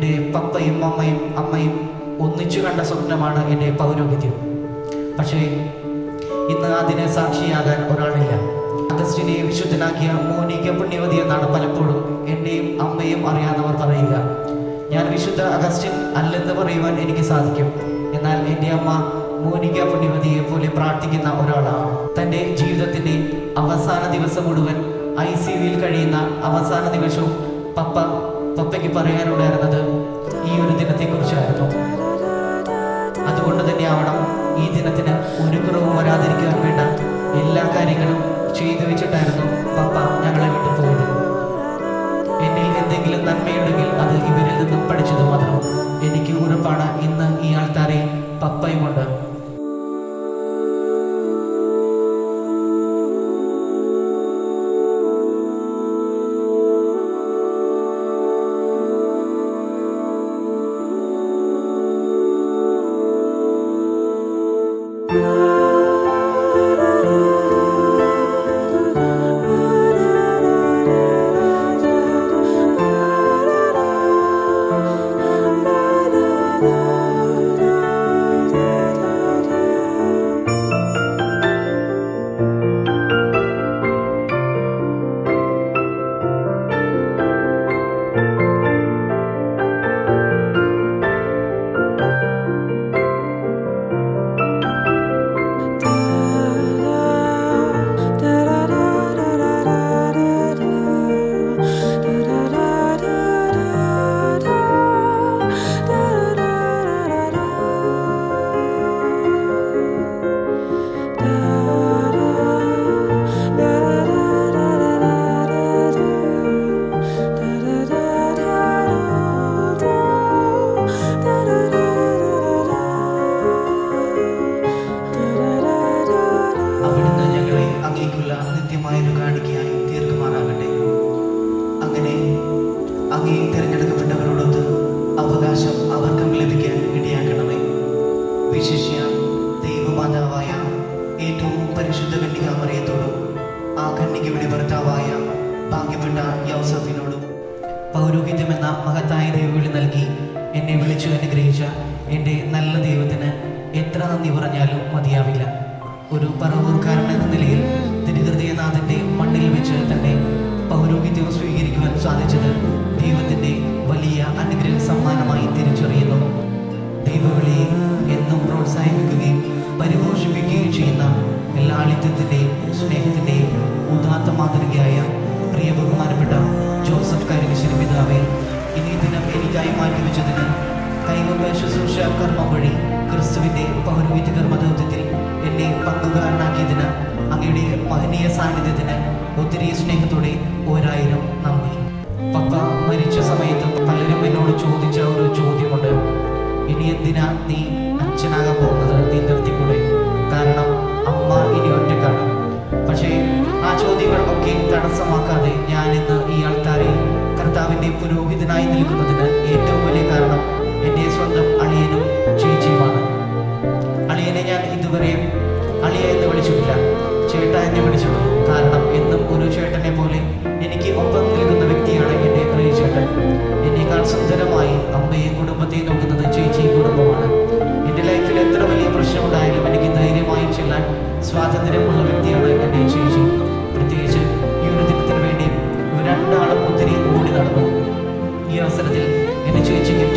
എൻ്റെ പപ്പയും അമ്മയും അമ്മയും ഒന്നിച്ചു കണ്ട സ്വപ്നമാണ് എൻ്റെ പൗരോഹിത്യം പക്ഷേ ഇന്ന് അതിന് സാക്ഷിയാകാൻ ഒരാളില്ല അഗസ്റ്റിനെ വിശുദ്ധനാക്കിയ മോനിക പുണ്യവതി എന്നാണ് പലപ്പോഴും എൻ്റെയും അമ്മയും അറിയാവുന്നവർ പറയുക ഞാൻ വിശുദ്ധ അഗസ്റ്റിൻ അല്ലെന്ന് പറയുവാൻ എനിക്ക് സാധിക്കും എന്നാൽ എൻ്റെ അമ്മ മോനിക പുണ്യവതിയെ പോലെ പ്രാർത്ഥിക്കുന്ന ഒരാളാണ് തൻ്റെ ജീവിതത്തിൻ്റെ അവസാന ദിവസം മുഴുവൻ ഐ സി യുവിൽ കഴിയുന്ന അവസാന നിമിഷവും പപ്പ പപ്പയ്ക്ക് പറയാനുണ്ടായിരുന്നത് ഈ ഒരു ദിനത്തെക്കുറിച്ചായിരുന്നു അതുകൊണ്ട് തന്നെ ആവണം ഈ ദിനത്തിന് ഒരു കുറവും വരാതിരിക്കാൻ വേണ്ട എല്ലാ കാര്യങ്ങളും ചെയ്തു വെച്ചിട്ടായിരുന്നു പപ്പ ഞങ്ങളെ വിട്ടു പോയത് എന്നിൽ എന്തെങ്കിലും നന്മയുണ്ടെങ്കിൽ അത് ഇവരിൽ നിന്നും പഠിച്ചത് മാത്രം എനിക്ക് ഉറപ്പാണ് ഇന്ന് ഈ ആൾക്കാരെ പപ്പയുമുണ്ട് അവിടുന്ന് ഞങ്ങളെ അങ്ങേക്കുള്ള നിത്യമായ ഒരു കാണിക്കയായി തീർക്കുമാറാകട്ടെ അങ്ങനെ അങ്ങേ തിരഞ്ഞെടുക്കപ്പെട്ടവരോടൊത്ത് അവകാശം അവർക്കും ലഭിക്കാൻ ഇടയാക്കണമേ വിശിഷ്യ ദൈവമാതാവായ ഏറ്റവും പരിശുദ്ധ കന്യകാമറിയത്തോടും ആ കന്യകയുടെ ഭർത്താവായ ഭാഗ്യപ്പെട്ട യൗസഫിനോടും പൗരോഹിത്യം എന്ന മഹത്തായ ദൈവവിളി നൽകി എന്നെ വിളിച്ചു അനുഗ്രഹിച്ച എൻ്റെ നല്ല ദൈവത്തിന് എത്ര നന്ദി പറഞ്ഞാലും മതിയാവില്ല ഒരു പറവൂർക്കാരൻ എന്ന നിലയിൽ തിരുഹൃദയനാഥന്റെ മണ്ണിൽ വെച്ച് തന്നെ പൗരോഹിത്യം സ്വീകരിക്കുവാൻ സാധിച്ചത് ദൈവത്തിന്റെ വലിയ അനുഗ്രഹ സമ്മാനമായി തിരിച്ചറിയുന്നു ദൈവവിളിയെ എന്നും പ്രോത്സാഹിപ്പിക്കുകയും പരിപോഷിപ്പിക്കുകയും ചെയ്യുന്ന ലാളിത്യത്തിൻ്റെയും സ്നേഹത്തിൻ്റെയും ഉദാത്ത മാതൃകയായ പ്രിയ ബഹുമാനപ്പെട്ട ജോസഫ് കരികശ്ശേരി പിതാവെ ഇനി ദിനം എനിക്കായി മാറ്റിവെച്ചതിന് കൈവപ്പ ശുശ്രൂഷ കർമ്മം വഴി ക്രിസ്തുവിൻ്റെ പൗരോഹിത്യ കർമ്മദൗത്യത്തിൽ എന്നെ പങ്കുകാരനാക്കിയതിന് അങ്ങയുടെ മഹനീയ സാന്നിധ്യത്തിന് ഒത്തിരി സ്നേഹത്തോടെ ഒരായിരം നന്ദി പപ്പ മരിച്ച സമയത്ത് പലരും എന്നോട് ചോദിച്ച ഒരു ചോദ്യമുണ്ട് ഇനി എന്തിനാ നീ അച്ഛനാകാൻ പോകുന്നത് നീ നിർത്തിക്കൂടെ കാരണം അമ്മ ഇനി ഒറ്റക്കാണ് പക്ഷേ ആ ചോദ്യങ്ങൾ ഒക്കെ തടസ്സമാക്കാതെ ഞാൻ ഇന്ന് ഈ ആൾക്കാരെ കർത്താവിൻ്റെ പുരോഹിതനായി നിൽക്കുന്നതിന് ഏറ്റവും വലിയ കാരണം എൻ്റെ സ്വന്തം അളിയനും ചേച്ചിയുമാണ് അളിയനെ ഞാൻ ഇതുവരെ അളിയ എന്ന് വിളിച്ചിട്ടില്ല ചേട്ട എന്ന് വിളിച്ചുള്ളൂ കാരണം എന്നും ഒരു ചേട്ടനെ പോലെ എനിക്ക് ഒപ്പം നിൽക്കുന്ന വ്യക്തിയാണ് എൻ്റെ പ്രിയ ചേട്ടൻ എന്നേക്കാൾ സുന്ദരമായി അമ്മയെയും കുടുംബത്തെയും നോക്കുന്നത് ചേച്ചിയും കുടുംബമാണ് എൻ്റെ ലൈഫിൽ എത്ര വലിയ പ്രശ്നമുണ്ടായാലും എനിക്ക് ധൈര്യമായി ചെല്ലാൻ സ്വാതന്ത്ര്യമുള്ള വ്യക്തിയാണ് എൻ്റെ ചേച്ചി പ്രത്യേകിച്ച് ഈ ഒരു ദിനത്തിന് വേണ്ടി ഇവർ രണ്ടാളും ഒത്തിരി ഓടി നടന്നു ഈ അവസരത്തിൽ എൻ്റെ ചേച്ചിക്കും